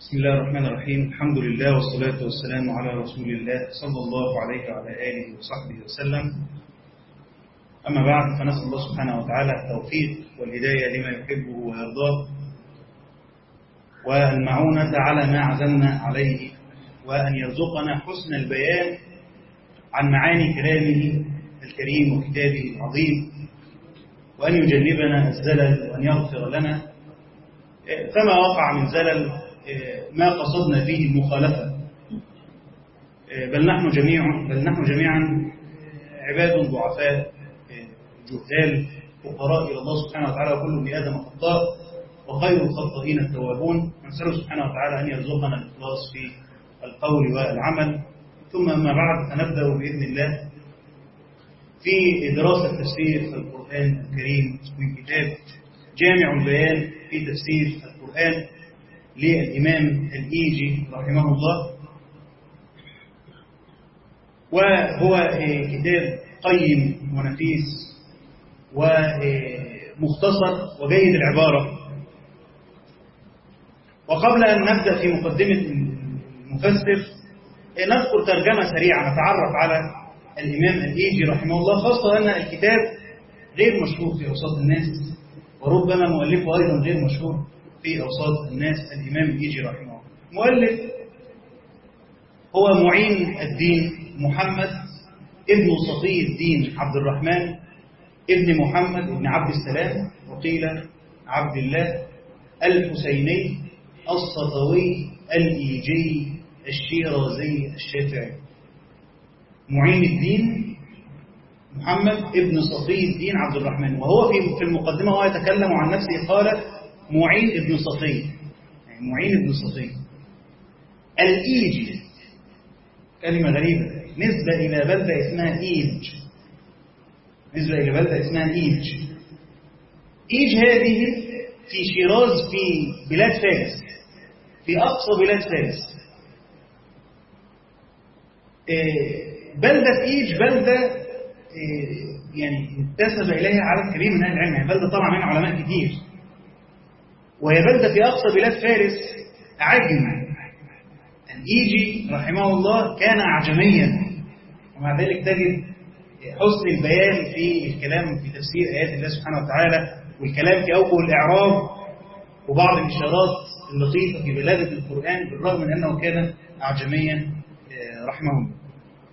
بسم الله الرحمن الرحيم الحمد لله والصلاة والسلام على رسول الله صلى الله عليه وعلى آله وصحبه وسلم أما بعد فنسأل الله سبحانه وتعالى التوفيق والهداية لما يحبه ويرضاه والمعونة على ما عزمنا عليه وأن يرزقنا حسن البيان عن معاني كلامه الكريم وكتابه العظيم وأن يجنبنا الزلل وأن يغفر لنا فما وقع من زلل ما قصدنا فيه المخالفة بل نحن جميعا بل نحن جميعا عباد ضعفاء جهال فقراء إلى الله سبحانه وتعالى وكل ابن آدم خطاء وخير الخطائين التوابون نسأله سبحانه وتعالى أن يرزقنا الإخلاص في القول والعمل ثم أما بعد فنبدأ بإذن الله في دراسة تفسير القرآن الكريم من كتاب جامع البيان في تفسير القرآن للإمام الإيجي رحمه الله وهو كتاب قيم ونفيس ومختصر وجيد العبارة وقبل أن نبدأ في مقدمة المفسر نذكر ترجمة سريعة نتعرف على الإمام الإيجي رحمه الله خاصة أن الكتاب غير مشهور في أوساط الناس وربما مؤلفه أيضا غير مشهور في أوساط الناس الإمام الإيجي رحمه الله مؤلف هو معين الدين محمد ابن صفي الدين عبد الرحمن ابن محمد ابن عبد السلام وقيل عبد الله الحسيني الصفوي الإيجي الشيرازي الشافعي معين الدين محمد ابن صفي الدين عبد الرحمن وهو في في المقدمة وهو يتكلم عن نفسه قال معين ابن صفي يعني معين ابن صفي الإيجي كلمة غريبة نسبة إلى بلدة اسمها إيج نسبة إلى بلدة اسمها إيج إيج هذه في شيراز في بلاد فارس في أقصى بلاد فارس بلدة إيج بلدة يعني انتسب إليها عدد كبير من أهل العلم يعني بلدة طبعا منها علماء كتير وهي بلدة في أقصى بلاد فارس عجم الإيجي رحمه الله كان أعجميا ومع ذلك تجد حسن البيان في الكلام في تفسير آيات الله سبحانه وتعالى والكلام في أوجه الإعراب وبعض الإشارات اللطيفة في بلاغة القرآن بالرغم من أنه كان أعجميا رحمه الله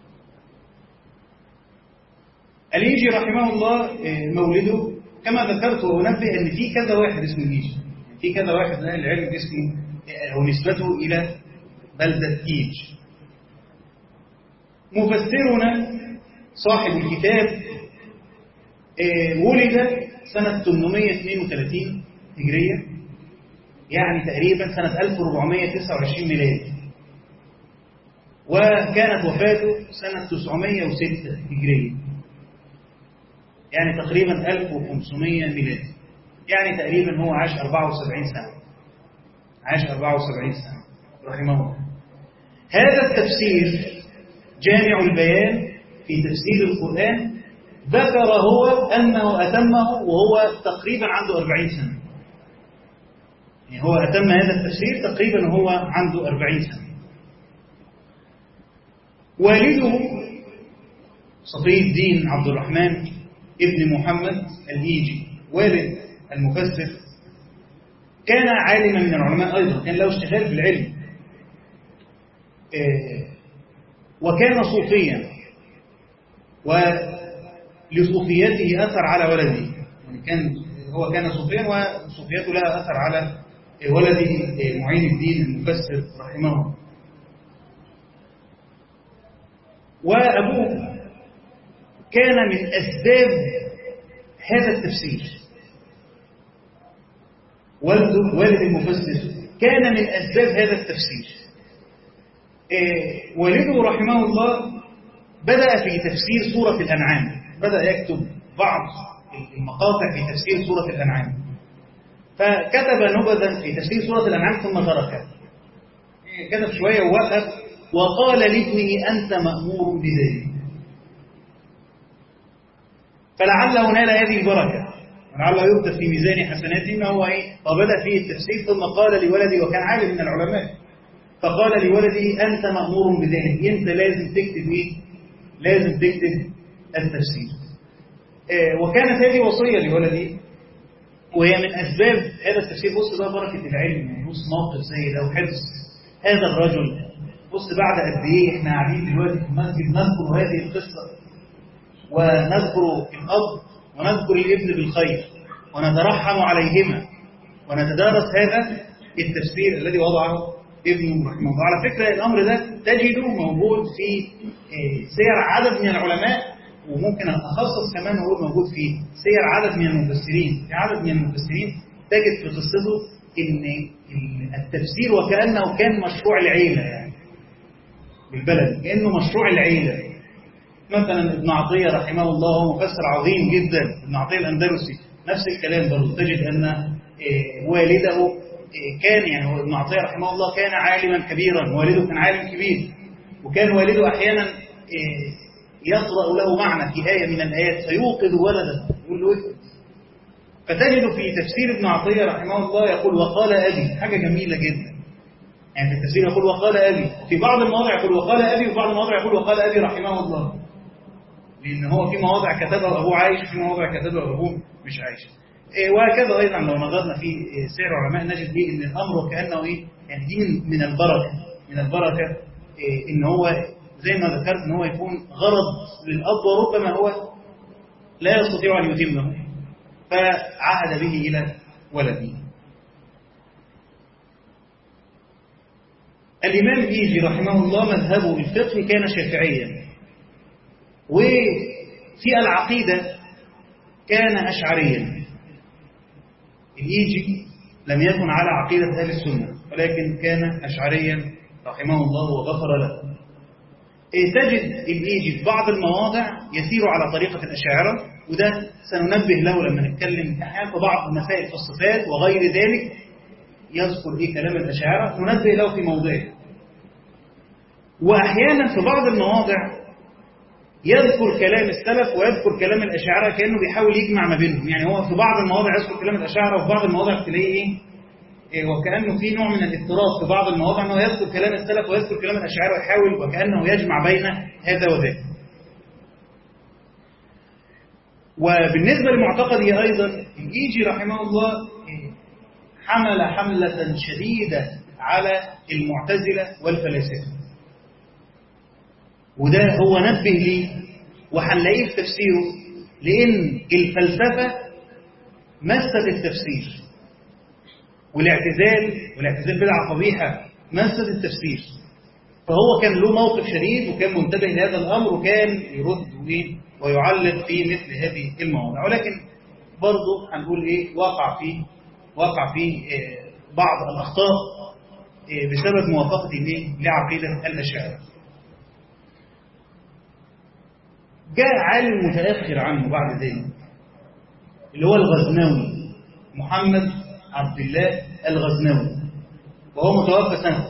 الإيجي رحمه الله مولده كما ذكرت وأنبه أن في كذا واحد اسمه الإيجي في كذا واحد من أهل العلم اسمه أو نسبته إلى بلدة إيج مفسرنا صاحب الكتاب ولد سنة 832 هجرية يعني تقريبا سنة 1429 ميلادي وكانت وفاته سنة 906 هجرية يعني تقريبا 1500 ميلادي يعني تقريبا هو عاش 74 سنة عاش 74 سنة رحمه الله هذا التفسير جامع البيان في تفسير القرآن ذكر هو أنه أتمه وهو تقريبا عنده 40 سنة يعني هو أتم هذا التفسير تقريبا هو عنده 40 سنة والده صفي الدين عبد الرحمن ابن محمد الهيجي والد المفسر كان عالما من العلماء أيضا كان له اشتغال بالعلم وكان صوفيا ولصوفيته أثر على ولده يعني كان هو كان صوفيا وصوفيته لها أثر على ولده معين الدين المفسر رحمه الله وأبوه كان من أسباب هذا التفسير والده والد المفسر كان من أسباب هذا التفسير إيه والده رحمه الله بدأ في تفسير سورة الأنعام بدأ يكتب بعض المقاطع في تفسير سورة الأنعام فكتب نبذا في تفسير سورة الأنعام ثم تركه إيه كتب شوية ووقف وقال لابنه أنت مأمور بذلك فلعله نال هذه البركة ولعله يكتب في ميزان حسناته ما هو ايه فبدأ فيه التفسير ثم قال لولدي وكان عالم من العلماء فقال لولده أنت مأمور بذلك أنت لازم تكتب إيه؟ لازم تكتب التفسير آه وكانت هذه وصية لولده وهي من أسباب هذا التفسير بص بقى بركة العلم يعني بص موقف زي ده وحفظ هذا الرجل بص بعد قد إيه إحنا قاعدين دلوقتي في المسجد نذكر هذه القصة ونذكر الأب ونذكر الابن بالخير ونترحم عليهما ونتدارس هذا التفسير الذي وضعه ابنه رحمه الله على فكرة الأمر ده تجده موجود في سير عدد من العلماء وممكن أخصص كمان أقول موجود في سير عدد من المفسرين في عدد من المفسرين تجد في قصته إن التفسير وكأنه كان مشروع العيلة يعني بالبلد كأنه مشروع العيلة مثلا ابن عطية رحمه الله هو مفسر عظيم جدا ابن عطية الأندلسي نفس الكلام برضه تجد أن والده كان يعني ابن عطية رحمه الله كان عالما كبيرا والده كان عالم كبير وكان والده أحيانا يقرأ له معنى في آية من الآيات فيوقظ ولدا يقول له اكتب فتجد في تفسير ابن عطية رحمه الله يقول وقال أبي حاجة جميلة جدا يعني في التفسير يقول وقال أبي في بعض المواضع يقول وقال أبي وبعض المواضع يقول وقال أبي رحمه الله لأن هو في مواضع كتبها أبوه عايش وفي مواضع كتبها أبوه مش عايش إيه وهكذا أيضا لو نظرنا في سير علماء نجد ليه إن الأمر كأنه إيه يعني دي من البركة من البركة إيه إن هو زي ما ذكرت إن هو يكون غرض للأب وربما هو لا يستطيع أن يتمه فعهد به إلى ولده الإمام إيجي رحمه الله مذهبه الفقه كان شافعيا وفي العقيدة كان أشعريا الإيجي لم يكن على عقيدة أهل السنة ولكن كان أشعريا رحمه الله وغفر له تجد الإيجي في بعض المواضع يسير على طريقة الأشاعرة وده سننبه له لما نتكلم أحيانا في بعض المسائل في الصفات وغير ذلك يذكر إيه كلام الأشاعرة ننبه له في موضعه وأحيانا في بعض المواضع يذكر كلام السلف ويذكر كلام الأشاعرة كأنه بيحاول يجمع ما بينهم يعني هو في بعض المواضع يذكر كلام الأشاعرة وفي بعض المواضع تلاقيه إيه وكأنه في نوع من الاضطراب في بعض المواضع أنه يذكر كلام السلف ويذكر كلام الأشاعرة ويحاول وكأنه يجمع بين هذا وذاك وبالنسبة لمعتقده أيضا الإيجي رحمه الله حمل حملة شديدة على المعتزلة والفلاسفة وده هو نبه لي وهنلاقيه في تفسيره لأن الفلسفة مست التفسير والاعتزال والاعتزال بدعة قبيحة مست التفسير فهو كان له موقف شديد وكان منتبه لهذا الأمر وكان يرد ويعلق في مثل هذه المواضع ولكن برضه هنقول إيه وقع فيه وقع فيه بعض الأخطاء بسبب موافقة إيه لعقيدة الأشاعرة جاء عالم متأخر عنه بعد ذلك اللي هو الغزنوي محمد عبد الله الغزنوي وهو متوفى سنة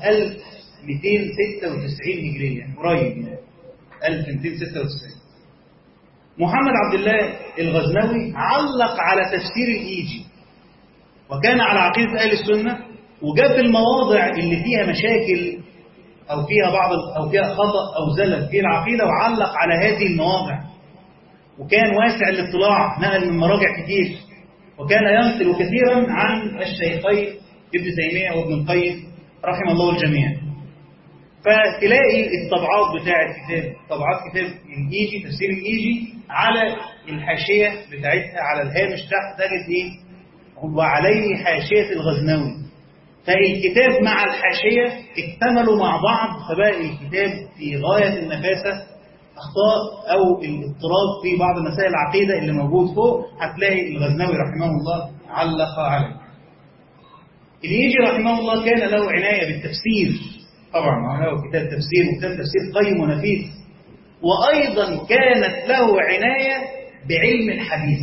1296 هجرية قريب يعني 1296 محمد عبد الله الغزنوي علق على تفسير الإيجي وكان على عقيدة أهل السنة وجاب المواضع اللي فيها مشاكل أو فيها بعض أو فيها خطأ أو زلل في العقيدة وعلق على هذه المواضع وكان واسع الاطلاع نقل من مراجع كتير وكان ينقل كثيرا عن الشيخين ابن تيمية وابن القيم رحم الله الجميع فتلاقي الطبعات بتاعة كتاب طبعات كتاب الإيجي تفسير الإيجي على الحاشية بتاعتها على الهامش تحت تجد إيه وعليه حاشية الغزنوي فالكتاب مع الحاشية اكتملوا مع بعض فبقى الكتاب في غاية النفاسة أخطاء أو الاضطراب في بعض مسائل العقيدة اللي موجود فوق هتلاقي الغزنوي رحمه الله علق عليه اليجي رحمه الله كان له عناية بالتفسير طبعا له كتاب تفسير وكتاب تفسير قيم ونفيس وأيضا كانت له عناية بعلم الحديث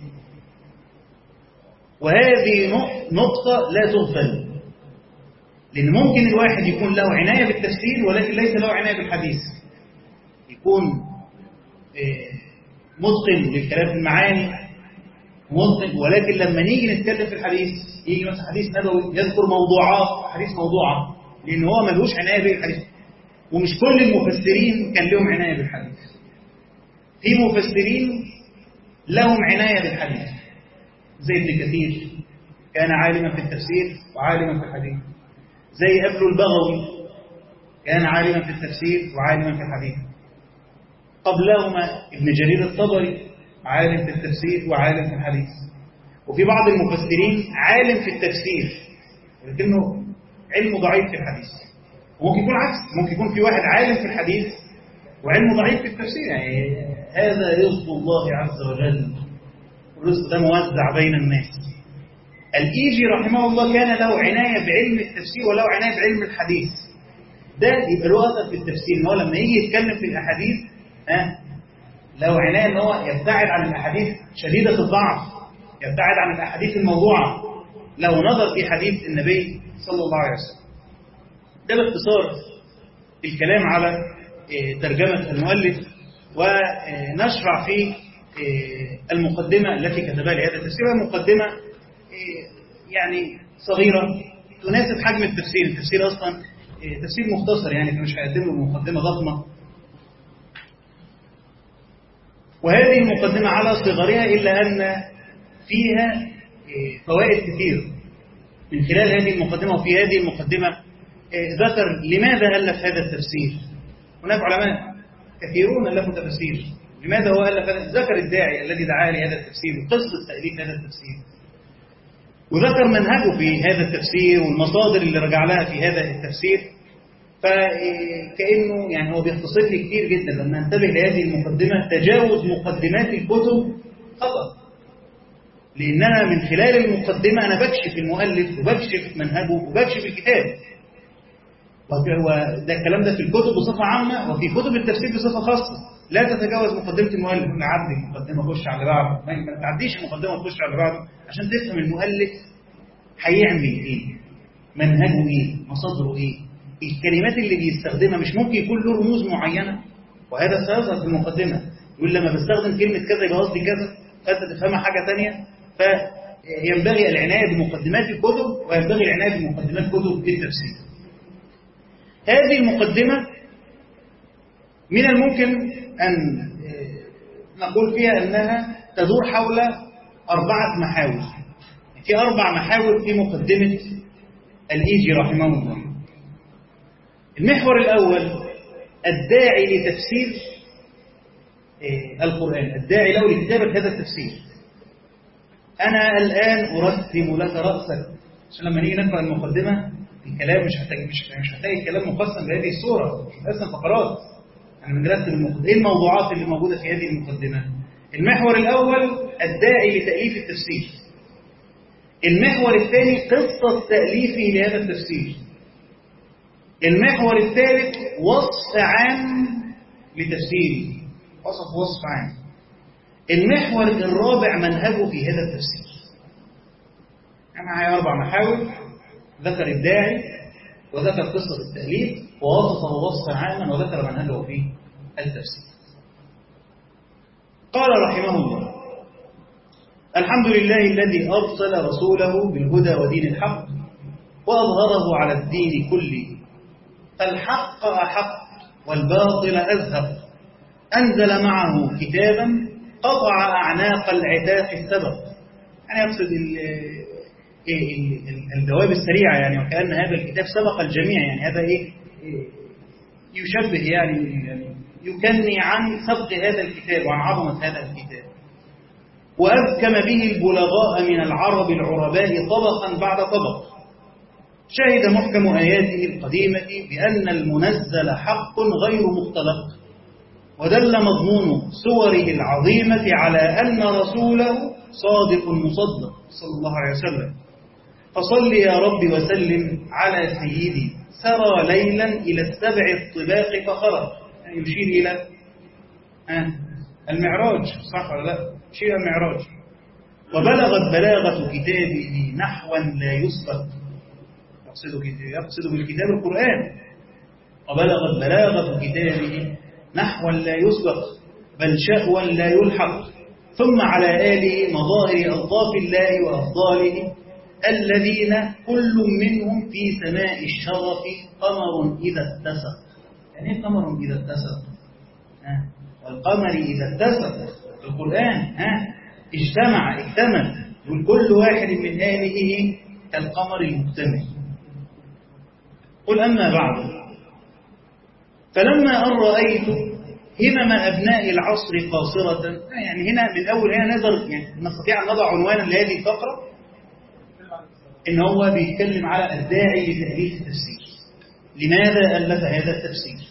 وهذه نقطة لا تغفل لأن ممكن الواحد يكون له عناية بالتفسير ولكن ليس له عناية بالحديث يكون متقن للكلام في المعاني متقن ولكن لما نيجي نتكلم في الحديث يجي مثلا حديث نبوي يذكر موضوعات حديث موضوعة لأن هو ملوش عناية بالحديث ومش كل المفسرين كان لهم عناية بالحديث في مفسرين لهم عناية بالحديث زي ابن كثير كان عالما في التفسير وعالما في الحديث زي ابن البغوي كان عالما في التفسير وعالما في الحديث قبلهما ابن جرير الطبري عالم في التفسير وعالم في الحديث وفي بعض المفسرين عالم في التفسير ولكنه علمه ضعيف في الحديث وممكن يكون عكس ممكن يكون في واحد عالم في الحديث وعلمه ضعيف في التفسير يعني هذا رزق الله عز وجل الرزق ده موزع بين الناس الإيجي رحمه الله كان له عناية بعلم التفسير وله عناية بعلم الحديث ده يبقى له أثر في التفسير إن هو لما يجي يتكلم في الأحاديث ها له عناية إن هو يبتعد عن الأحاديث شديدة الضعف يبتعد عن الأحاديث الموضوعة لو نظر في حديث النبي صلى الله عليه وسلم ده باختصار الكلام على ترجمة المؤلف ونشرع في المقدمة التي كتبها لهذا التفسير مقدمة يعني صغيرة تناسب حجم التفسير التفسير أصلا تفسير مختصر يعني فمش هيقدم له مقدمة ضخمة وهذه المقدمة على صغرها إلا أن فيها فوائد كثير من خلال هذه المقدمة وفي هذه المقدمة ذكر لماذا ألف هذا التفسير هناك علماء كثيرون ألفوا تفسير لماذا هو ألف هذا ذكر الداعي الذي دعا لهذا التفسير وقصة تأليف هذا التفسير وذكر منهجه في هذا التفسير والمصادر اللي رجع لها في هذا التفسير فكأنه يعني هو بيختصر لي كتير جدا لما انتبه لهذه المقدمة تجاوز مقدمات الكتب خطأ لأن أنا من خلال المقدمة أنا بكشف المؤلف وبكشف منهجه وبكشف الكتاب وده الكلام ده في الكتب بصفة عامة وفي كتب التفسير بصفة خاصة لا تتجاوز مقدمة المؤلف نعدي المقدمة خش على بعض ما تعديش المقدمة وتخش على بعض عشان تفهم المؤلف هيعمل ايه منهجه ايه مصادره ايه الكلمات اللي بيستخدمها مش ممكن يكون له رموز معينة وهذا سيظهر في المقدمة يقول لما بستخدم كلمة كذا يبقى قصدي كذا فأنت تفهمها حاجة ثانية فينبغي العناية بمقدمات الكتب وينبغي العناية بمقدمات كتب التفسير هذه المقدمة من الممكن أن نقول فيها أنها تدور حول أربعة محاور في أربع محاور في مقدمة الإيجي رحمه الله المحور الأول الداعي لتفسير القرآن الداعي له لكتابة هذا التفسير أنا الآن أرسم لك رأسك عشان لما نيجي نقرأ المقدمة الكلام مش محتاج مش مش محتاج الكلام مقسم بهذه الصورة مش مقسم فقرات احنا بنرتب المقدمة ايه الموضوعات اللي موجودة في هذه المقدمة المحور الأول الداعي لتأليف التفسير المحور الثاني قصة تأليفه لهذا التفسير المحور الثالث وصف عام لتفسيره وصف وصف عام المحور الرابع منهجه في هذا التفسير معايا أربع محاور ذكر الداعي وذكر قصة التأليف ووصفه وصفا عاما وذكر منهجه في التفسير قال رحمه الله الحمد لله الذي أرسل رسوله بالهدى ودين الحق وأظهره على الدين كله فالحق أحق والباطل أزهق أنزل معه كتابا قطع أعناق العتاق السبق يعني يقصد الجواب السريعة يعني وكأن هذا الكتاب سبق الجميع يعني هذا إيه يشبه يعني, يعني يكني عن سبق هذا الكتاب وعن عظمة هذا الكتاب وأبكم به البلغاء من العرب العرباء طبقا بعد طبق شهد محكم آياته القديمة بأن المنزل حق غير مختلق ودل مضمون سوره العظيمة على أن رسوله صادق مصدق صلى الله عليه وسلم فصل يا رب وسلم على سيدي سرى ليلا إلى السبع الطباق فخرج يعني يشير إلى آه المعراج صح ولا لا يشير إلى المعراج وبلغت بلاغة كتابه نحوا لا يسبق يقصد يقصد بالكتاب القرآن وبلغت بلاغة كتابه نحوا لا يسبق بل شهوا لا يلحق ثم على آله مظاهر ألطاف الله وأفضاله الذين كل منهم في سماء الشرف قمر إذا اتسق يعني ايه قمر إذا اتسق ها والقمر إذا اتسق القرآن ها اجتمع اكتمل يقول كل واحد من هذه كالقمر المكتمل قل أما بعد فلما أن رأيت همم أبناء العصر قاصرة يعني هنا من أول هنا نقدر يعني نستطيع أن نضع عنوانا لهذه الفقرة إن هو بيتكلم على الداعي لتأليف التفسير لماذا ألف هذا التفسير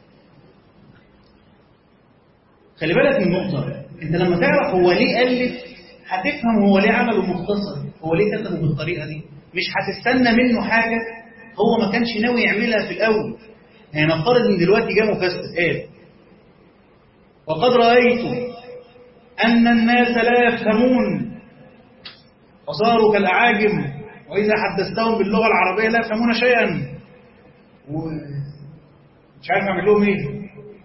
خلي بالك من نقطة أنت لما تعرف هو ليه ألف هتفهم هو ليه عمله مختصر هو ليه كتبه بالطريقة دي مش هتستنى منه حاجة هو ما كانش ناوي يعملها في الأول يعني نفترض ان دلوقتي جاء مفسر قال وقد رأيت أن الناس لا يفهمون وصاروا كالأعاجم وإذا حدثتهم باللغة العربية لا يفهمون شيئا ومش عارف أعمل لهم إيه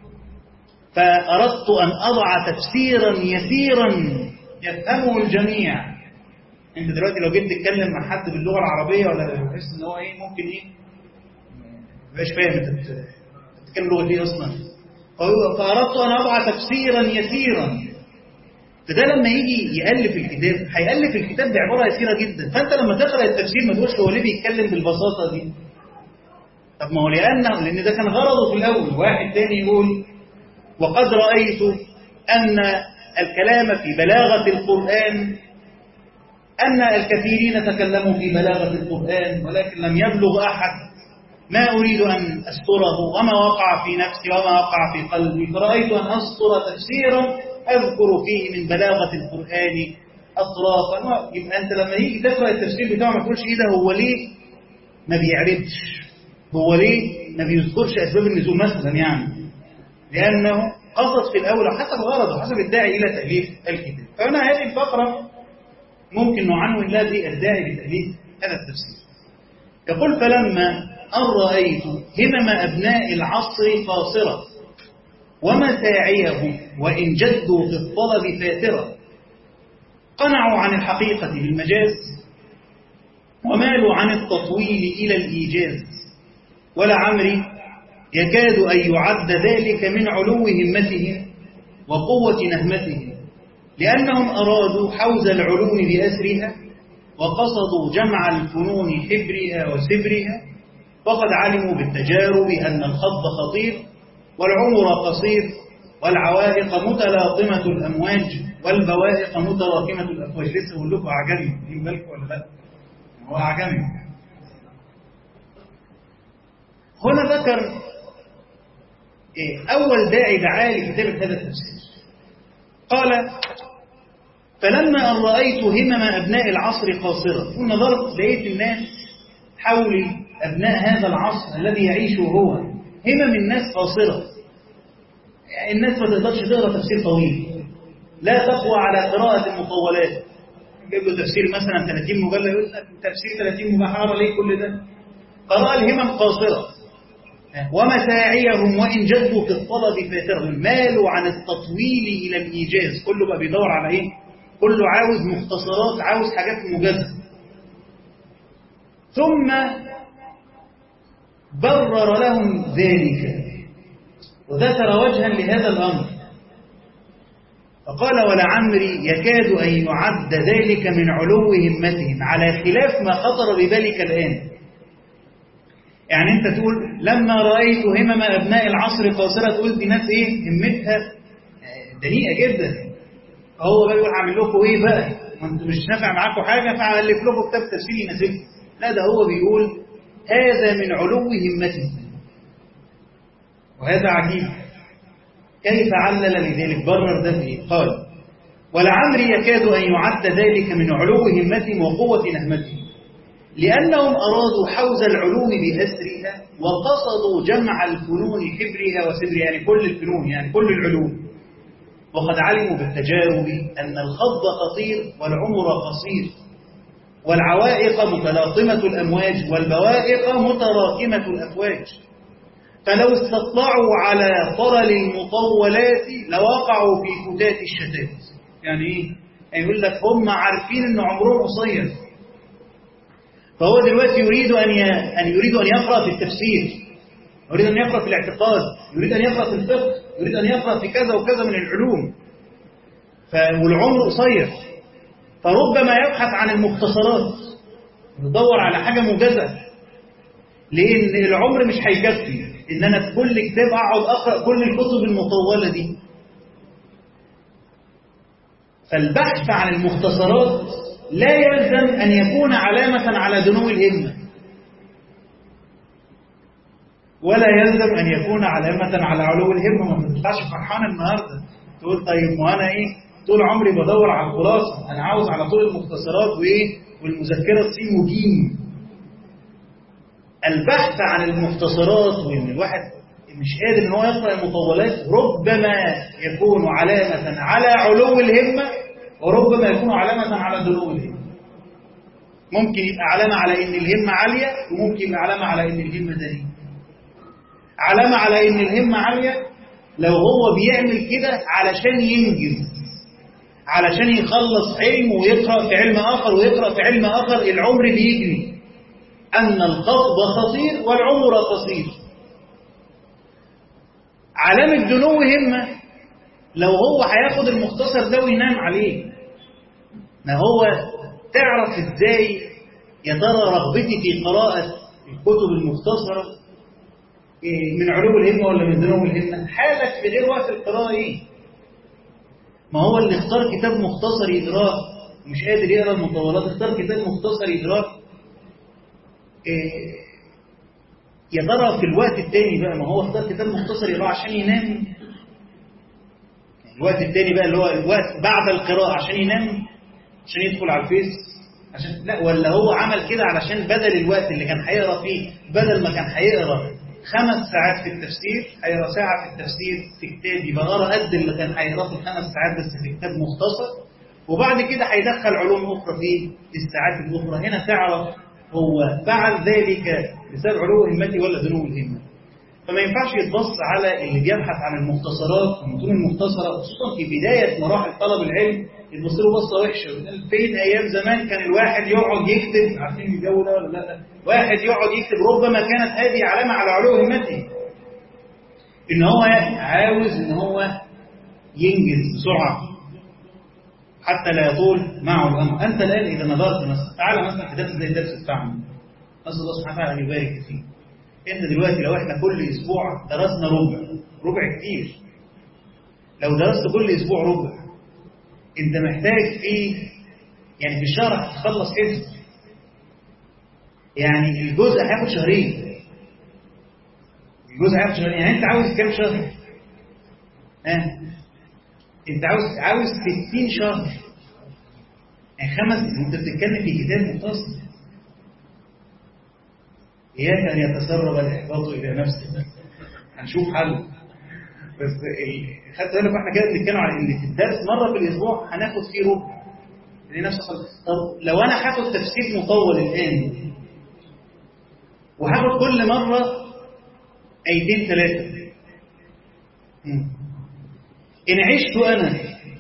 فأردت أن أضع تفسيرا يسيرا يفهمه الجميع أنت دلوقتي لو جيت تتكلم مع حد باللغة العربية ولا تحس إن هو إيه ممكن إيه مبقاش فاهم أنت بتتكلم لغة إيه أصلا فأردت أن أضع تفسيرا يسيرا فده لما يجي يألف الكتاب هيألف الكتاب بعبارة يسيرة جدا فأنت لما تقرأ التفسير ما تقولش هو ليه بيتكلم بالبساطة دي طب ما هو لأنه لأن ده كان غرضه في الأول واحد تاني يقول وقد رأيت أن الكلام في بلاغة القرآن أن الكثيرين تكلموا في بلاغة القرآن ولكن لم يبلغ أحد ما أريد أن أستره وما وقع في نفسي وما وقع في قلبي فرأيت أن أسطر تفسيرا أذكر فيه من بلاغة القرآن أطرافا يبقى أنت لما يجي تقرأ التفسير بتاعه ما تقولش إيه ده هو ليه ما بيعرفش هو ليه ما بيذكرش أسباب النزول مثلا يعني لأنه قصد في الأول حسب غرضه حسب الداعي إلى تأليف الكتاب فهنا هذه الفقرة ممكن نعنون لها بالداعي لتأليف هذا التفسير يقول فلما أن رأيت همم أبناء العصر قاصرة ومساعيهم وإن جدوا في الطلب فاترة قنعوا عن الحقيقة بالمجاز ومالوا عن التطويل إلى الإيجاز ولعمري يكاد أن يعد ذلك من علو همتهم وقوة نهمتهم لأنهم أرادوا حوز العلوم بأسرها وقصدوا جمع الفنون حبرها وسبرها وقد علموا بالتجارب أن الخض خطير والعمر قصير والعوائق متلاطمة الأمواج والبوائق متراكمة الأفواج لسه بقول لكم أعجمي واخدين بالكم ولا لا؟ هو أعجمي هنا ذكر إيه؟ أول داعي دعاه لكتابة هذا التفسير قال فلما أن رأيت همم أبناء العصر قاصرة ونظرت لقيت الناس حولي أبناء هذا العصر الذي يعيشه هو همم الناس قاصرة يعني الناس ما تقدرش تقرأ تفسير طويل لا تقوى على قراءة المطولات جايب له تفسير مثلا 30 مجلد يقول لك تفسير 30 مجلد ليه كل ده قراءة الهمم قاصرة ومساعيهم وإن جدوا في الطلب فاترهم مالوا عن التطويل إلى الإيجاز كله بقى بيدور على إيه كله عاوز مختصرات عاوز حاجات موجزة ثم برر لهم ذلك وذكر وجها لهذا الأمر فقال ولعمري يكاد أن يعد ذلك من علو همتهم على خلاف ما خطر ببالك الآن يعني انت تقول لما رأيت همم أبناء العصر قاصرة تقول دي ناس ايه همتها دنيئة جدا فهو بقى يقول هعمل لكم ايه بقى ما انتوا مش نافع معاكم حاجة فهألف لكم كتاب تفسير يناسبكم لا ده هو بيقول هذا من علو همتهم وهذا عجيب كيف علل لذلك برر ده فيه قال ولعمري يكاد أن يعد ذلك من علو همتهم وقوة نهمتهم لأنهم أرادوا حوز العلوم بأسرها وقصدوا جمع الفنون حبرها وسبرها يعني كل الفنون يعني كل العلوم وقد علموا بالتجارب أن الخض خطير والعمر قصير والعوائق متلاطمة الأمواج والبوائق متراكمة الأفواج فلو استطلعوا على طرل المطولات لوقعوا في فتات الشتات يعني ايه؟ يعني يقول لك هم عارفين ان عمرهم قصير فهو دلوقتي يريد أن ي... أن يريد أن يقرأ في التفسير يريد أن يقرأ في الاعتقاد يريد أن يقرأ في الفقه يريد أن يقرأ في كذا وكذا من العلوم ف... والعمر قصير فربما يبحث عن المختصرات يدور على حاجة موجزة لأن العمر مش هيكفي إن أنا في كل كتاب أقعد أقرأ كل الكتب المطولة دي فالبحث عن المختصرات لا يلزم أن يكون علامة على دنو الهمة ولا يلزم أن يكون علامة على علو الهمة ما تطلعش فرحان النهاردة تقول طيب ما أنا إيه طول عمري بدور على الخلاصة أنا عاوز على طول المختصرات وإيه والمذكرة سين وجيم البحث عن المختصرات وإن الواحد مش قادر ان هو يقرأ المطولات ربما يكون علامة على علو الهمة وربما يكون علامة على دنو الهمة ممكن يبقى علامة على ان الهمة عالية وممكن يبقى علامة على ان الهمة دنيئة علامة على ان الهمة عالية لو هو بيعمل كده علشان ينجز علشان يخلص علم ويقرأ في علم آخر ويقرأ في علم آخر العمر بيجري أن الخطب خطير والعمر قصير علامة دنو همة لو هو هياخد المختصر ده وينام عليه ما هو تعرف ازاي يا ترى رغبتي في قراءة الكتب المختصرة من علو الهمة ولا من دنو الهمة حالك في غير وقت القراءة ايه ما هو اللي اختار كتاب مختصر يقراه مش قادر يقرا المطولات اختار كتاب مختصر يقراه إيه يا ترى في الوقت التاني بقى ما هو اختار كتاب مختصر يقراه عشان ينام الوقت التاني بقى اللي هو الوقت بعد القراءة عشان ينام عشان يدخل على الفيس عشان لا ولا هو عمل كده علشان بدل الوقت اللي كان هيقرا فيه بدل ما كان هيقرا خمس ساعات في التفسير هيقرا ساعة في التفسير في كتاب يبقى قرا قد اللي كان هيقراه في الخمس ساعات بس في كتاب مختصر وبعد كده هيدخل علوم أخرى في الساعات الأخرى هنا تعرف هو فعل ذلك بسبب علو همتي ولا دنو الهمة فما ينفعش يتبص على اللي بيبحث عن المختصرات المتون المختصرة خصوصا في بداية مراحل طلب العلم يبص له بصة وحشة فين أيام زمان كان الواحد يقعد يكتب عارفين الجو ده ولا لا واحد يقعد يكتب ربما كانت هذه علامة على علو همته إن هو عاوز إن هو ينجز بسرعة حتى لا يطول معه الأمر أنت الآن إذا نظرت مثلا تعالى مثلا في درس زي الدرس بتاعنا نسأل الله سبحانه وتعالى أن يبارك فيه أنت دلوقتي لو إحنا كل أسبوع درسنا ربع ربع كتير لو درست كل أسبوع ربع أنت محتاج في يعني في الشهر هتخلص حفظ يعني الجزء هياخد شهرين الجزء هياخد شهرين يعني أنت عاوز كام شهر؟ ها؟ أه؟ انت عاوز عاوز 60 شهر يعني خمس انت بتتكلم في كتاب مختصر اياك ان يتسرب الاحباط الى نفسك هنشوف حل بس خدت بالك احنا كده بنتكلم على ان في الدرس مره في الاسبوع هناخد فيه ربع نفس طب لو انا هاخد تفسير مطول الان وهاخد كل مره ايتين ثلاثه إن عشت أنا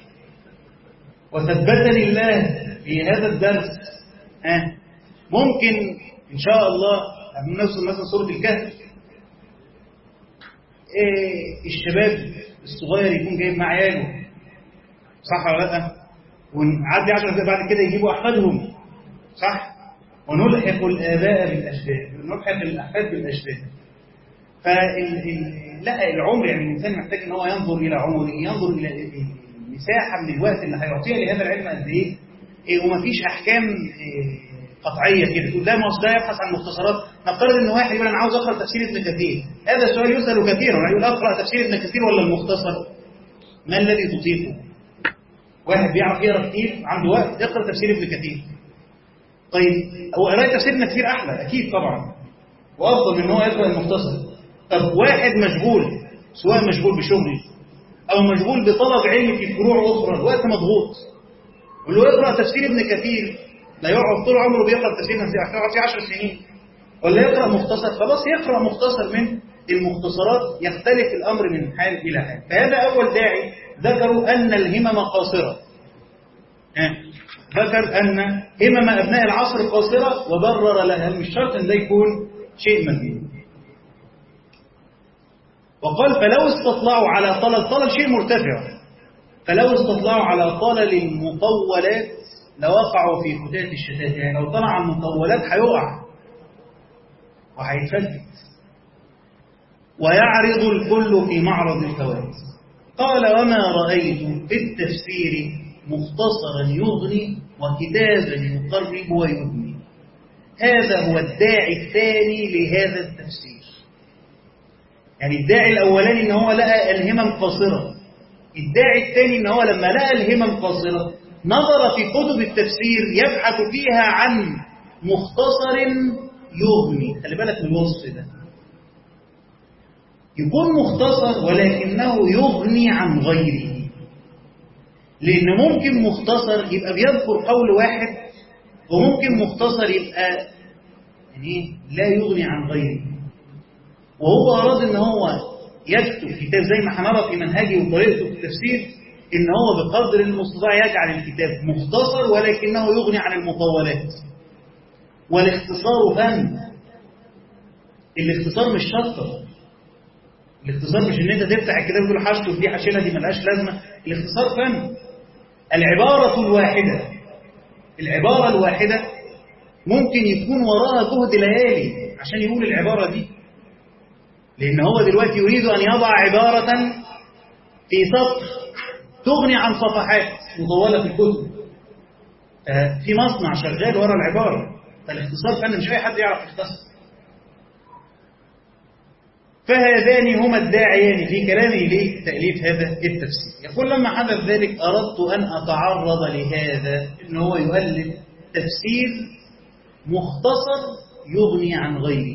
وثبتني الله في هذا الدرس ها ممكن إن شاء الله نوصل مثلا سورة الكهف إيه الشباب الصغير يكون جايب مع عياله صح ولا لا؟ ونعدي 10 دقايق بعد كده يجيبوا أحفادهم صح؟ ونلحق الآباء بالأشباب نلحق الأحفاد بالأشباب فال لا العمر يعني الانسان محتاج ان هو ينظر الى عمره ينظر الى المساحه من الوقت اللي هيعطيها لهذا العلم قد ايه إيه ومفيش احكام إيه قطعيه كده تقول لا ما ده يبحث عن مختصرات نفترض ان واحد يقول انا عاوز اقرا تفسير ابن كثير هذا السؤال يسال كثيرا يقول اقرا تفسير ابن كثير ولا المختصر ما الذي تطيقه واحد بيعرف يقرا كتير عنده وقت يقرا تفسير ابن كثير طيب هو قرايه تفسير ابن كثير احلى اكيد طبعا وافضل من ان هو يقرا المختصر طب واحد مشغول سواء مشغول بشغل أو مشغول بطلب علم في فروع أخرى الوقت مضغوط واللي يقرأ تفسير ابن كثير لا يقعد طول عمره بيقرأ تفسير ابن كثير يقعد فيه 10 سنين ولا يقرأ مختصر خلاص يقرأ مختصر من المختصرات يختلف الأمر من حال إلى حال فهذا أول داعي ذكروا أن الهمم قاصرة ذكر أن همم أبناء العصر قاصرة وبرر لها مش شرط أن ده يكون شيء مذموم وقال فلو استطلعوا على طلل طلل شيء مرتفع فلو استطلعوا على طلل المطولات لوقعوا في فتات الشتات يعني لو طلع على المطولات هيقع وهيتفتت ويعرض الكل في معرض الفوائد قال وما رأيت في التفسير مختصرا يغني وكتابا يقرب ويبني هذا هو الداعي الثاني لهذا التفسير يعني الداعي الأولاني إن هو لقى الهمم قاصرة الداعي الثاني إن هو لما لقى الهمم قاصرة نظر في كتب التفسير يبحث فيها عن مختصر يغني خلي بالك من الوصف ده يكون مختصر ولكنه يغني عن غيره لأن ممكن مختصر يبقى بيذكر قول واحد وممكن مختصر يبقى يعني لا يغني عن غيره وهو أراد أن هو يكتب كتاب زي ما هنرى في منهجه وطريقته في التفسير إن هو بقدر المستطاع يجعل الكتاب مختصر ولكنه يغني عن المطولات والاختصار فن الاختصار مش شطر الاختصار مش ان انت تفتح الكتاب تقول حشته دي حشيله دي ملهاش لازمه الاختصار فن العباره الواحده العباره الواحده ممكن يكون وراها جهد ليالي عشان يقول العباره دي لان هو دلوقتي يريد ان يضع عباره في سطر تغني عن صفحات مطوله في الكتب في مصنع شغال ورا العباره فالاختصار فن مش اي حد يعرف يختصر فهذان هما الداعيان في كلامه لتأليف هذا التفسير يقول لما حدث ذلك أردت أن أتعرض لهذا إن هو يؤلف تفسير مختصر يغني عن غيره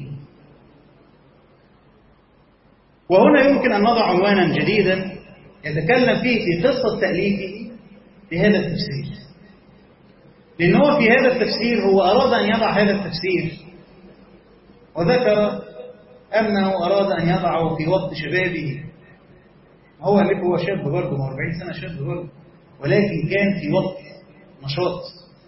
وهنا يمكن أن نضع عنوانا جديدا يتكلم فيه في قصة تأليفه لهذا التفسير لأن هو في هذا التفسير هو أراد أن يضع هذا التفسير وذكر أنه أراد أن يضعه في وقت شبابه هو اللي هو شاب برضه ما 40 سنة شاب برضه ولكن كان في وقت نشاط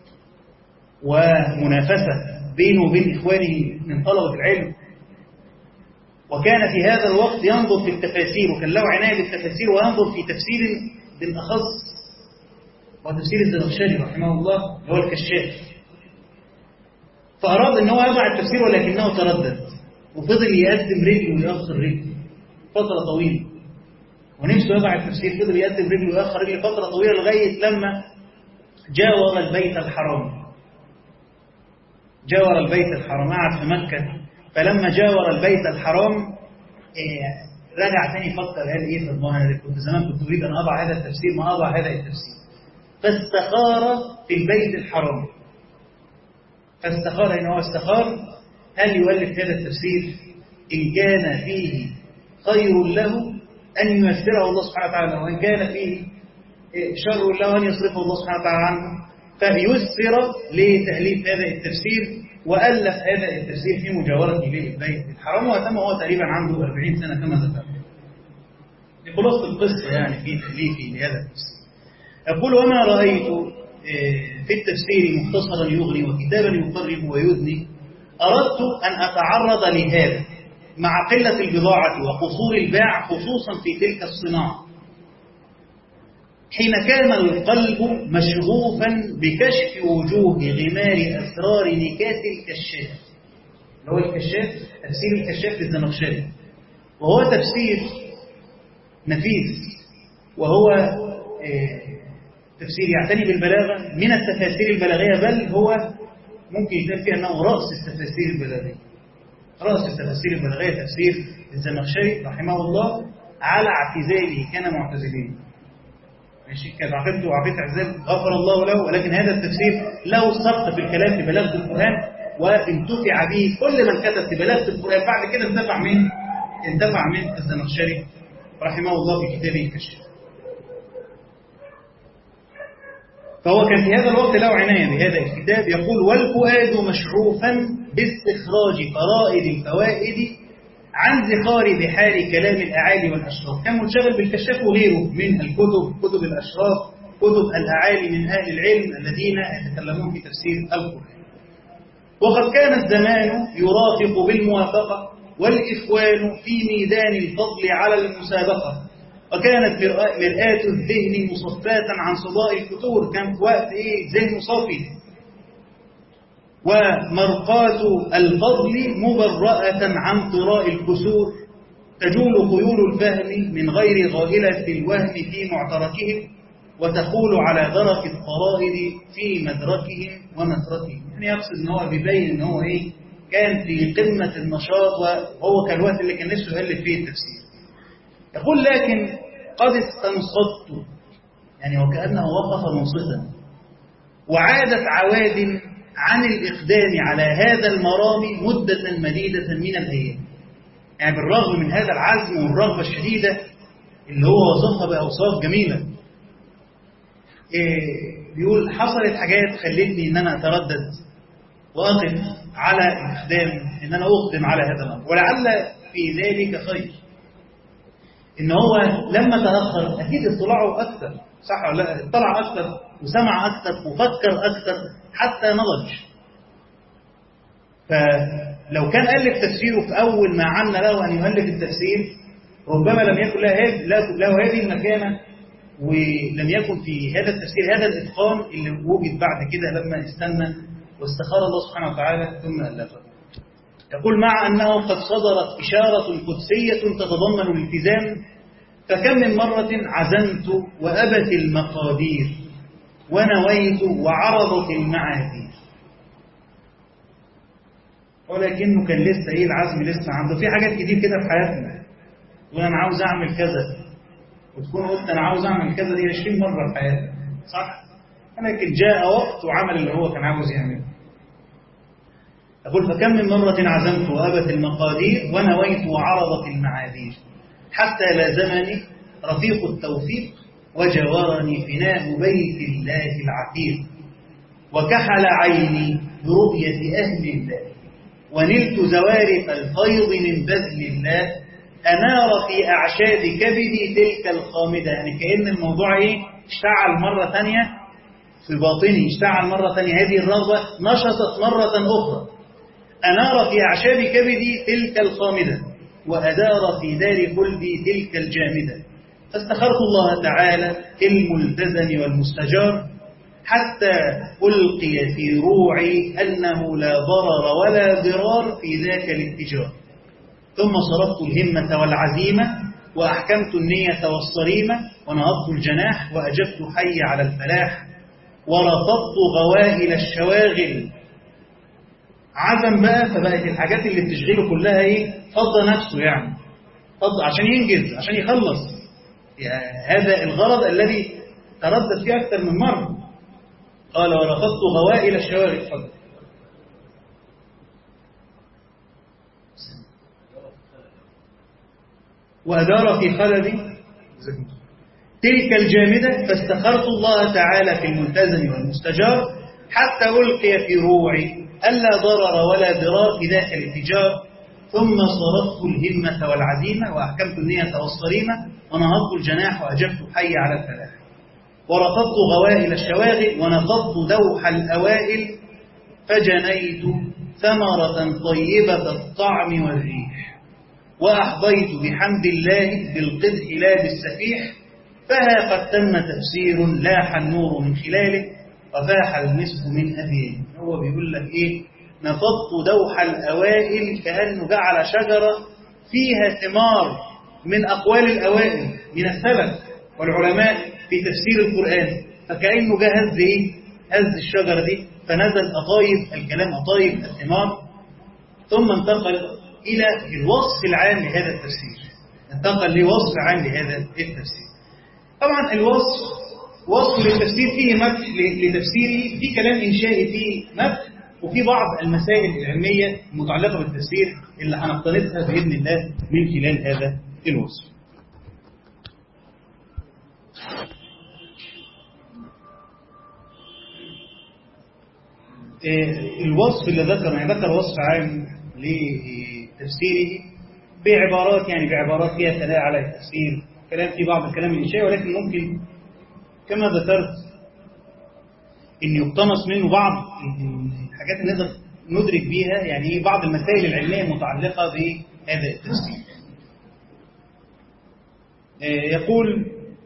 ومنافسة بينه وبين إخوانه من طلبة العلم وكان في هذا الوقت ينظر في التفاسير وكان له عناية بالتفاسير وينظر في تفسير بالأخص وتفسير الزمخشري رحمه الله اللي هو الكشاف فأراد أن هو يضع التفسير ولكنه تردد وفضل يقدم رجل ويأخر رجل فترة طويلة ونفسه يضع التفسير فضل يقدم رجل ويأخر رجل فترة طويلة لغاية لما جاور البيت الحرام جاور البيت الحرام قعد في مكة فلما جاور البيت الحرام إيه رجع تاني فكر قال ايه طب ما انا كنت زمان كنت اريد ان اضع هذا التفسير ما اضع هذا التفسير فاستخار في البيت الحرام فاستخار ان هو استخار هل يؤلف هذا التفسير إن كان فيه خير له أن ييسره الله سبحانه وتعالى وإن كان فيه شر له أن يصرفه الله سبحانه وتعالى عنه فيسر لتأليف هذا التفسير وألف هذا التفسير في مجاورته للبيت الحرام وتم هو تقريبا عنده 40 سنة كما ذكرت دي خلاصة القصة يعني في تأليفه لهذا التفسير يقول وما رأيت في التفسير مختصرا يغني وكتابا يقرب ويدني أردت أن أتعرض لهذا مع قلة البضاعة وقصور الباع خصوصا في تلك الصناعة حين كان القلب مشغوفا بكشف وجوه غمار أسرار نكات الكشاف اللي هو الكشاف تفسير الكشاف للزمخشري وهو تفسير نفيس وهو تفسير يعتني بالبلاغة من التفاسير البلاغية بل هو ممكن يتقال فيه أنه رأس التفاسير البلاغية رأس التفاسير البلاغية تفسير الزمخشري رحمه الله على اعتزاله كان معتزلين ماشي كانت عقيدته عقيدة اعتزال غفر الله له ولكن هذا التفسير له سبق في الكلام في بلاغة القرآن وانتفع به كل من كتب في بلاغة القرآن بعد كده انتفع من انتفع من الزمخشري رحمه الله في كتابه الكشف فهو كان في هذا الوقت له عناية بهذا الكتاب يقول والفؤاد مشعوفا باستخراج فرائد الفوائد عن ذخار بحال كلام الأعالي والأشراف كان منشغل بالكشاف وغيره من الكتب كتب الأشراف كتب الأعالي من أهل العلم الذين يتكلمون في تفسير القرآن وقد كان الزمان يرافق بالموافقة والإخوان في ميدان الفضل على المسابقة وكانت مرآة الذهن مصفاة عن صداء الفتور كان في وقت إيه ذهن صافي ومرقاة الفضل مبرأة عن طراء الكسور تجول خيول الفهم من غير غائلة الوهم في معتركهم وتخول على درك الطرائد في مدركهم ومسركهم يعني يقصد ان هو بيبين ان هو ايه كان في قمة النشاط وهو كان الوقت اللي كان نفسه يألف فيه التفسير يقول لكن قد استنصت يعني وكأنه وقف منصتا وعادت عواد عن الإقدام على هذا المرام مدة مديدة من الأيام يعني بالرغم من هذا العزم والرغبة الشديدة اللي هو وصفها بأوصاف جميلة إيه بيقول حصلت حاجات خلتني ان انا اتردد واقف على الاقدام ان انا اقدم على هذا الامر ولعل في ذلك خير ان هو لما تاخر اكيد اطلاعه اكثر صح ولا لا اطلع اكثر وسمع اكثر وفكر اكثر حتى نضج فلو كان الف تفسيره في اول ما عنا له ان يؤلف التفسير ربما لم يكن له له هذه المكانه ولم يكن في هذا التفسير هذا الإتقان اللي وجد بعد كده لما استنى واستخار الله سبحانه وتعالى ثم ألفه يقول مع أنه قد صدرت إشارة قدسية تتضمن الالتزام فكم من مرة عزمت وأبت المقادير ونويت وعرضت المعاذير ولكنه كان لسه ايه العزم لسه عنده في حاجات كتير كده في حياتنا وانا عاوز اعمل كذا وتكون قلت انا عاوز اعمل كذا دي 20 مره في حياتك صح ولكن جاء وقت وعمل اللي هو كان عاوز يعمله أقول فكم من مرة عزمت وأبت المقادير ونويت وعرضت المعاذير حتى لازمني رفيق التوفيق وجوارني فناء بيت الله العتيق وكحل عيني برؤية أهل الله ونلت زوارق الفيض من بذل الله أنار في أعشاب كبدي تلك الخامدة يعني كأن الموضوع إيه اشتعل مرة ثانية في باطني اشتعل مرة ثانية هذه الرغبة نشطت مرة أخرى أنار في أعشاب كبدي تلك الخامدة وأدار في دار خلدي تلك الجامدة فاستخرت الله تعالى الملتزم والمستجار حتى ألقي في روعي أنه لا ضرر ولا ضرار في ذاك الاتجار ثم صرفت الهمة والعزيمة وأحكمت النية والصريمة ونهضت الجناح وأجبت حي على الفلاح ورفضت غوائل الشواغل عزم بقى فبقت الحاجات اللي بتشغله كلها ايه فضى نفسه يعني فضى عشان ينجز عشان يخلص يعني هذا الغرض الذي تردد فيه أكثر من مرة قال ورفضت غوائل الشواغل فضل وأدار في خلدي تلك الجامدة فاستخرت الله تعالى في الملتزم والمستجار حتى ألقي في روعي ألا ضرر ولا ضرار في ذاك الاتجار ثم صرفت الهمة والعزيمة وأحكمت النية والصريمة ونهضت الجناح وأجبت حي على الفلاح ورفضت غوائل الشواغل ونفضت دوح الأوائل فجنيت ثمرة طيبة الطعم والريح وأحظيت بحمد الله بالقدح لا بالسفيح فها قد تم تفسير لاح النور من خلاله وفاح المسك من أبيه هو بيقول لك إيه نفضت دوح الأوائل كأنه جعل شجرة فيها ثمار من أقوال الأوائل من السلف والعلماء في تفسير القرآن فكأنه جه هز إيه هز الشجرة دي فنزل أطايب الكلام أطايب الثمار ثم انتقل إلى الوصف العام لهذا التفسير انتقل لوصف عام لهذا التفسير طبعا الوصف وصف للتفسير فيه مدح لتفسيره في كلام إنشائي فيه مدح وفي بعض المسائل العلمية المتعلقة بالتفسير اللي هنقتنصها بإذن الله من خلال هذا الوصف الوصف اللي ذكر يعني ذكر وصف عام لتفسيره بعبارات يعني بعبارات فيها ثناء على التفسير كلام في بعض الكلام الإنشائي ولكن ممكن كما ذكرت ان يقتنص منه بعض الحاجات اللي نقدر ندرك بيها يعني ايه بعض المسائل العلميه المتعلقه بهذا التفسير يقول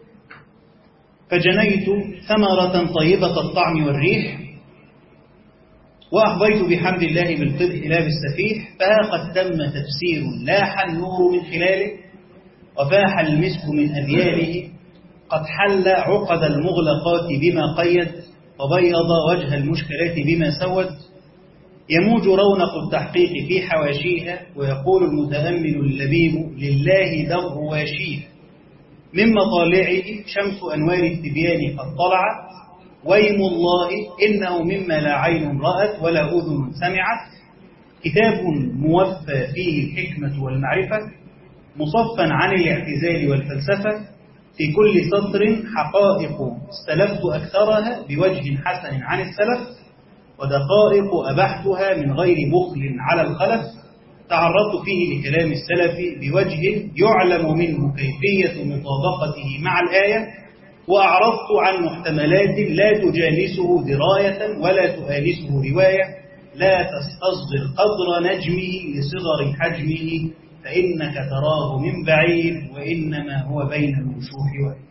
فجنيت ثمرة طيبة الطعم والريح وأحظيت بحمد الله بالقدح لا بالسفيح فها قد تم تفسير لاح النور من خلاله وفاح المسك من أذياله قد حل عقد المغلقات بما قيد وبيض وجه المشكلات بما سود يموج رونق التحقيق في حواشيها ويقول المتأمل اللبيب لله در واشيه من مطالعه شمس أنوار التبيان قد طلعت ويم الله إنه مما لا عين رأت ولا أذن سمعت كتاب موفى فيه الحكمة والمعرفة مصفا عن الاعتزال والفلسفة في كل سطر حقائق استلفت أكثرها بوجه حسن عن السلف ودقائق أبحتها من غير بخل على الخلف تعرضت فيه لكلام السلف بوجه يعلم منه كيفية مطابقته مع الآية وأعرضت عن محتملات لا تجالسه دراية ولا تؤانسه رواية لا تستصغر قدر نجمه لصغر حجمه فإنك تراه من بعيد وإنما هو بين الوشوح وإن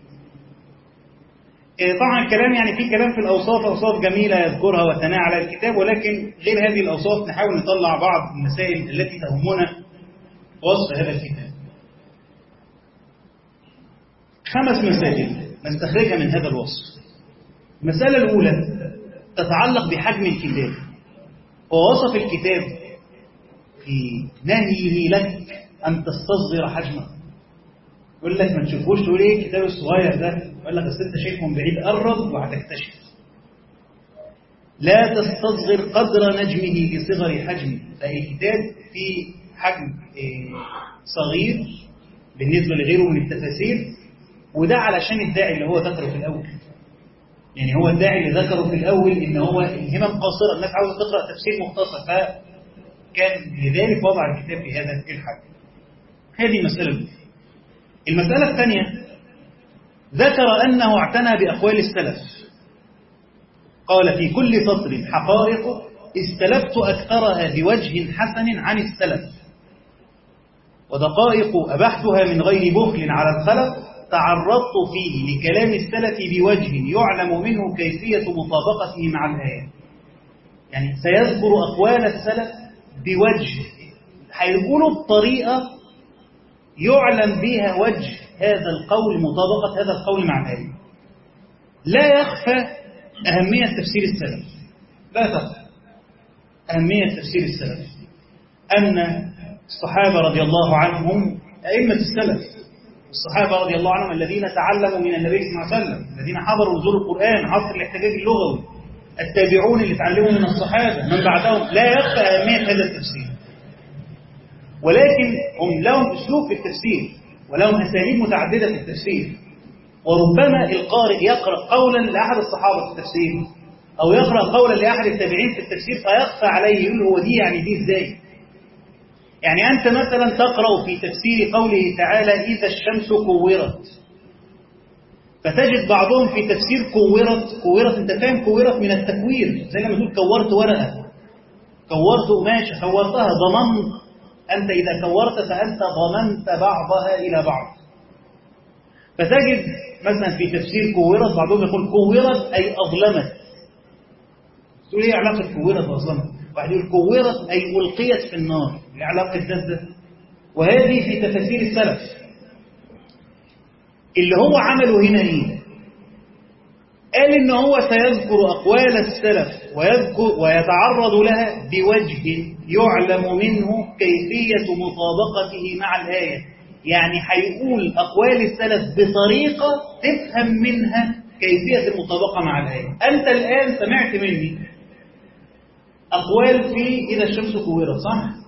طبعا الكلام يعني في كلام في الأوصاف أوصاف جميلة يذكرها وثناء على الكتاب ولكن غير هذه الأوصاف نحاول نطلع بعض المسائل التي تهمنا وصف هذا الكتاب خمس مسائل نستخرجها من هذا الوصف المسألة الأولى تتعلق بحجم الكتاب هو وصف الكتاب في نهيه لك أن تستصغر حجمه يقول لك ما تشوفوش تقول ايه الكتاب الصغير ده يقول لك اصل انت شايفه من بعيد قرب وهتكتشف لا تستصغر قدر نجمه لصغر حجمه فالكتاب في حجم صغير بالنسبة لغيره من التفاسير وده علشان الداعي اللي هو ذكره في الأول يعني هو الداعي اللي ذكره في الأول إن هو الهمم قاصرة الناس عاوزة تقرأ تفسير مختصر فكان لذلك وضع الكتاب في هذا الحجم هذه المسألة الأولى المسألة الثانية ذكر أنه اعتنى بأقوال السلف قال في كل سطر حقائق استلفت أكثرها بوجه حسن عن السلف ودقائق أبحتها من غير بخل على الخلف تعرضت فيه لكلام السلف بوجه يعلم منه كيفية مطابقته مع الآية يعني سيذكر أقوال السلف بوجه هيقولوا بطريقة يعلم بها وجه هذا القول مطابقة هذا القول مع الآية لا يخفى أهمية تفسير السلف لا تخفى أهمية تفسير السلف أن الصحابة رضي الله عنهم أئمة السلف الصحابة رضي الله عنهم الذين تعلموا من النبي صلى الله عليه وسلم الذين حضروا نزول القرآن عصر الاحتجاج اللغوي التابعون اللي تعلموا من الصحابة من بعدهم لا يخفى أهمية هذا التفسير ولكن هم لهم أسلوب في التفسير ولهم أساليب متعددة في التفسير وربما القارئ يقرأ قولا لأحد الصحابة في التفسير أو يقرأ قولا لأحد التابعين في التفسير فيخفى عليه يقول هو دي يعني دي إزاي يعني أنت مثلا تقرأ في تفسير قوله تعالى إذا الشمس كورت فتجد بعضهم في تفسير كورت كورت أنت فاهم كورت من التكوير زي لما تقول كورت ورقة كورت قماشة كورتها ضمنت أنت إذا كورت فأنت ضمنت بعضها إلى بعض فتجد مثلا في تفسير كورت بعضهم يقول كورت أي أظلمت تقول إيه علاقة كورت وأظلمت واحد يقول كورت أي ألقيت في النار لعلاقة ده وهذه في تفاسير السلف اللي هو عمله هنا ايه قال ان هو سيذكر اقوال السلف ويذكر ويتعرض لها بوجه يعلم منه كيفية مطابقته مع الآية يعني هيقول أقوال السلف بطريقة تفهم منها كيفية المطابقة مع الآية أنت الآن سمعت مني أقوال في إذا الشمس كورت صح؟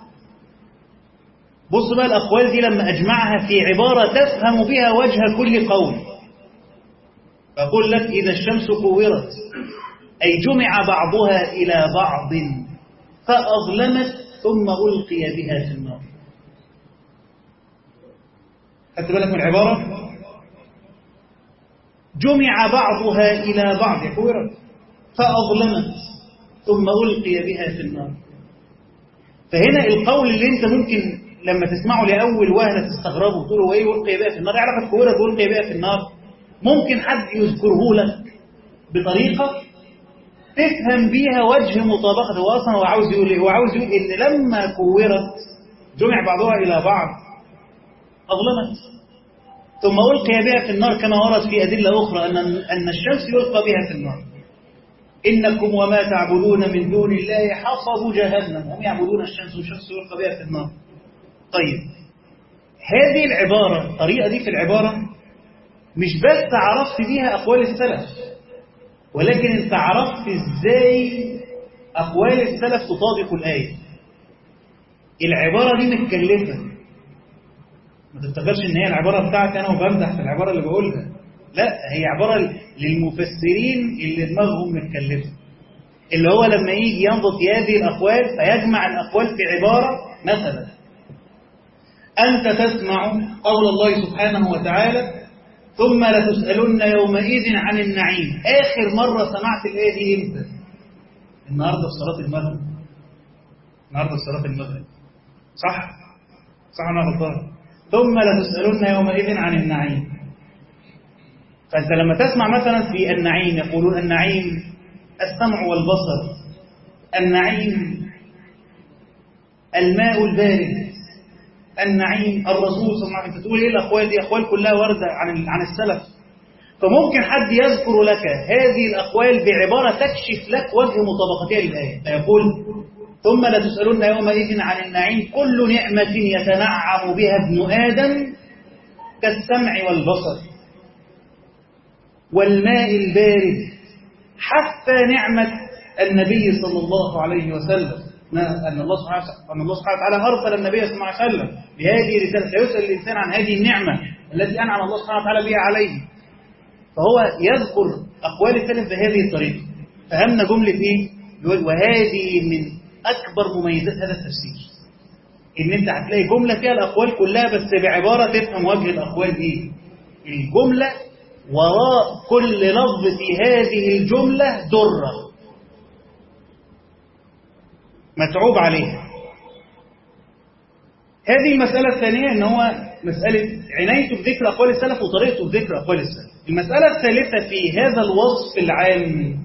بص بقى الأقوال دي لما أجمعها في عبارة تفهم بها وجه كل قول فأقول لك إذا الشمس كورت أي جمع بعضها إلى بعض فأظلمت ثم ألقي بها في النار خدت بالك من العبارة؟ جمع بعضها إلى بعض كورة فأظلمت ثم ألقي بها في النار فهنا القول اللي انت ممكن لما تسمعه لأول وهلة تستغربه وتقول هو ايه ألقي بها في النار يعرف كورة ألقي بها في النار ممكن حد يذكره لك بطريقة تفهم بيها وجه مطابقة هو أصلا هو عاوز يقول ايه هو عاوز يقول إن لما كورت جمع بعضها إلى بعض أظلمت ثم ألقي بها في النار كما ورد في أدلة أخرى أن أن الشمس يلقى بها في النار إنكم وما تعبدون من دون الله حصب جهنم هم يعبدون الشمس والشمس يلقى بها في النار طيب هذه العبارة الطريقة دي في العبارة مش بس عرفت بيها أقوال السلف ولكن انت عرفت ازاي أقوال السلف تطابق الآية العبارة دي متكلفة ما تفتكرش ان هي العبارة بتاعتي انا وبمدح في العبارة اللي بقولها لا هي عبارة للمفسرين اللي دماغهم متكلفة اللي هو لما يجي ينظر في هذه الأقوال فيجمع الأقوال في عبارة مثلا أنت تسمع قول الله سبحانه وتعالى ثم لتسألن يومئذ عن النعيم آخر مرة سمعت الآية دي إمتى؟ النهاردة في صلاة المغرب النهاردة في صلاة المغرب صح؟ صح أنا غلطان ثم لتسألن يومئذ عن النعيم فأنت لما تسمع مثلا في النعيم يقولون النعيم السمع والبصر النعيم الماء البارد النعيم الرسول صلى الله عليه وسلم تقول ايه الاقوال دي اقوال كلها وارده عن عن السلف فممكن حد يذكر لك هذه الاقوال بعباره تكشف لك وجه مطابقتها للايه فيقول ثم لتسالون يومئذ عن النعيم كل نعمه يتنعم بها ابن ادم كالسمع والبصر والماء البارد حتى نعمه النبي صلى الله عليه وسلم أن الله سبحانه أن الله سبحانه وتعالى أرسل النبي صلى الله عليه وسلم بهذه الرسالة سيسأل الإنسان عن هذه النعمة التي أنعم الله سبحانه وتعالى بها عليه فهو يذكر أقوال السلف بهذه الطريقة فهمنا جملة إيه؟ وهذه من أكبر مميزات هذا التفسير إن أنت هتلاقي جملة فيها الأقوال كلها بس بعبارة تفهم وجه الأقوال إيه الجملة وراء كل لفظ في هذه الجملة درة متعوب عليها هذه المسألة الثانية ان هو مسألة عنايته بذكر أقوال السلف وطريقته بذكر أقوال السلف المسألة الثالثة في هذا الوصف العام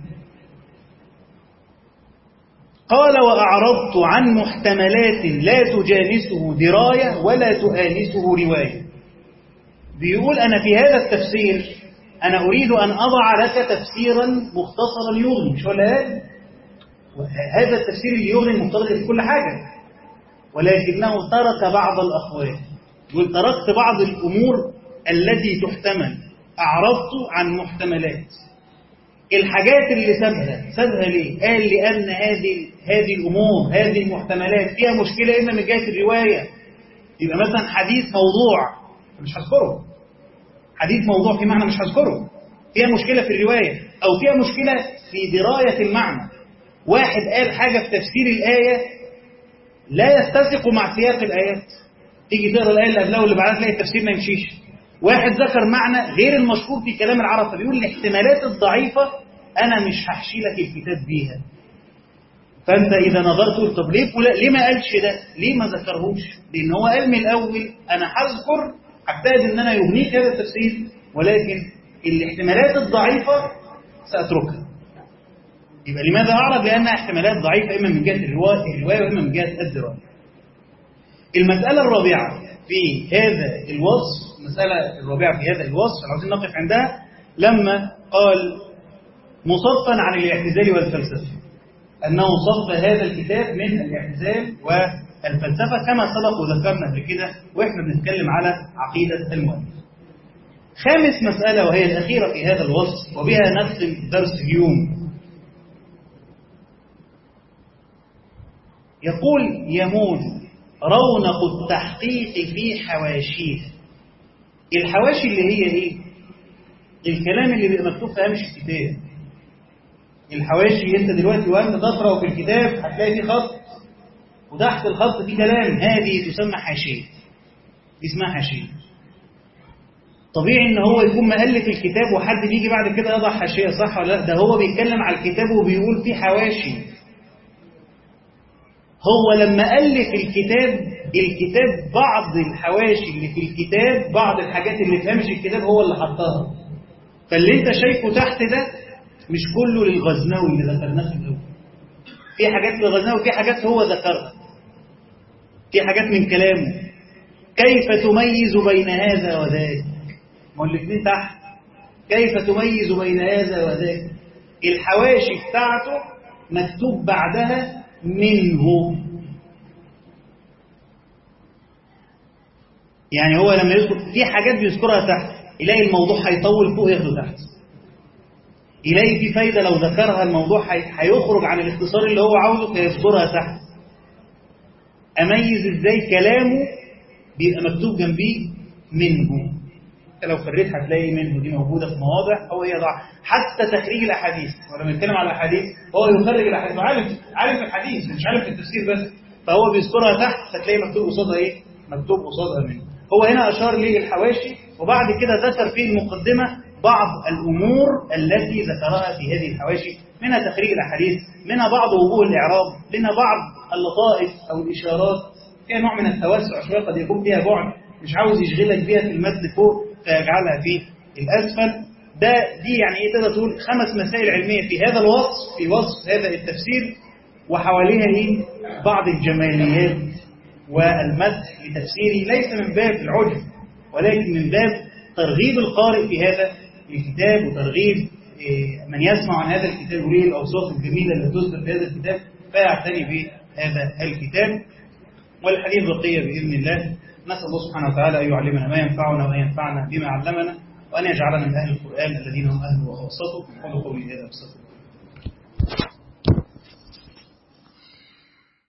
قال وأعرضت عن محتملات لا تجانسه دراية ولا تؤانسه رواية بيقول أنا في هذا التفسير أنا أريد أن أضع لك تفسيرا مختصرا يغني مش ولا هذا هذا التفسير اللي يغني المفترض في كل حاجة ولكنه ترك بعض الأقوال يقول تركت بعض الأمور التي تحتمل أعرضت عن محتملات الحاجات اللي سابها سابها ليه؟ قال لأن هذه هذه الأمور هذه المحتملات فيها مشكلة إما من جهة الرواية يبقى مثلا حديث موضوع مش هذكره حديث موضوع في معنى مش هذكره فيها مشكلة في الرواية أو فيها مشكلة في دراية المعنى واحد قال حاجة في تفسير الآية لا يتسق مع سياق الآيات تيجي تقرا الآية اللي قبلها واللي بعدها تلاقي التفسير ما يمشيش واحد ذكر معنى غير المشهور في كلام العرب فبيقول الاحتمالات الضعيفة أنا مش هحشي لك الكتاب بيها فأنت إذا نظرت قلت طب ليه فلا ليه ما قالش ده؟ ليه ما ذكرهوش؟ لأن هو قال من الأول أنا هذكر هجتهد إن أنا يغنيك هذا التفسير ولكن الاحتمالات الضعيفة سأتركها يبقى لماذا أعرض؟ لأنها احتمالات ضعيفة إما من جهة الرواية وإما من جهة الدراية. المسألة الرابعة في هذا الوصف المسألة الرابعة في هذا الوصف عاوزين نقف عندها لما قال مصفا عن الاعتزال والفلسفة أنه صف هذا الكتاب من الاعتزال والفلسفة كما سبق وذكرنا قبل كده وإحنا بنتكلم على عقيدة المؤلف. خامس مسألة وهي الأخيرة في هذا الوصف وبها نختم درس اليوم يقول يموج رونق التحقيق في حواشيه الحواشي اللي هي ايه الكلام اللي بيبقى مكتوب في هامش الكتاب الحواشي انت دلوقتي وانت تقرا في الكتاب هتلاقي فيه خط وتحت الخط فيه كلام هذه تسمى حاشيه دي اسمها حاشيه طبيعي ان هو يكون مؤلف الكتاب وحد بيجي بعد كده يضع حاشيه صح ولا لا ده هو بيتكلم على الكتاب وبيقول فيه حواشي هو لما ألف الكتاب الكتاب بعض الحواشي اللي في الكتاب بعض الحاجات اللي في هامش الكتاب هو اللي حطها فاللي انت شايفه تحت ده مش كله للغزنوي اللي ذكرناه في الاول في حاجات للغزنوي وفي حاجات هو ذكرها في حاجات من كلامه كيف تميز بين هذا وذاك ما هو الاثنين تحت كيف تميز بين هذا وذاك الحواشي بتاعته مكتوب بعدها منه يعني هو لما يذكر في حاجات بيذكرها تحت يلاقي الموضوع هيطول فوق ياخده تحت يلاقي في فايدة لو ذكرها الموضوع هيخرج عن الاختصار اللي هو عاوزه فيذكرها تحت أميز إزاي كلامه بيبقى مكتوب جنبيه منه لو فريت هتلاقي منه دي موجودة في مواضع هو يضع حتى تخريج الأحاديث ولما يتكلم على الأحاديث هو يخرج الأحاديث عارف عارف الحديث مش عارف التفسير بس فهو بيذكرها تحت فتلاقي مكتوب قصادها إيه؟ مكتوب قصادها منه هو هنا أشار للحواشي وبعد كده ذكر في المقدمة بعض الأمور التي ذكرها في هذه الحواشي منها تخريج الأحاديث منها بعض وجوه الإعراب منها بعض اللطائف أو الإشارات فيها نوع من التوسع شوية قد يكون فيها بعد مش عاوز يشغلك بيها في المد فوق فيجعلها في الأسفل ده دي يعني ايه تقدر تقول خمس مسائل علمية في هذا الوصف في وصف هذا التفسير وحواليها ايه بعض الجماليات والمدح لتفسيره ليس من باب العجب ولكن من باب ترغيب القارئ في هذا الكتاب وترغيب من يسمع عن هذا الكتاب وليه الأوصاف الجميلة اللي تذكر في هذا الكتاب فيعتني بهذا الكتاب والحديث بقية بإذن الله نسأل الله سبحانه وتعالى أن يعلمنا ما ينفعنا وأن ينفعنا بما علمنا وأن يجعلنا من أهل القرآن الذين هم أهل وخاصته قولوا قولي هذا أستغفر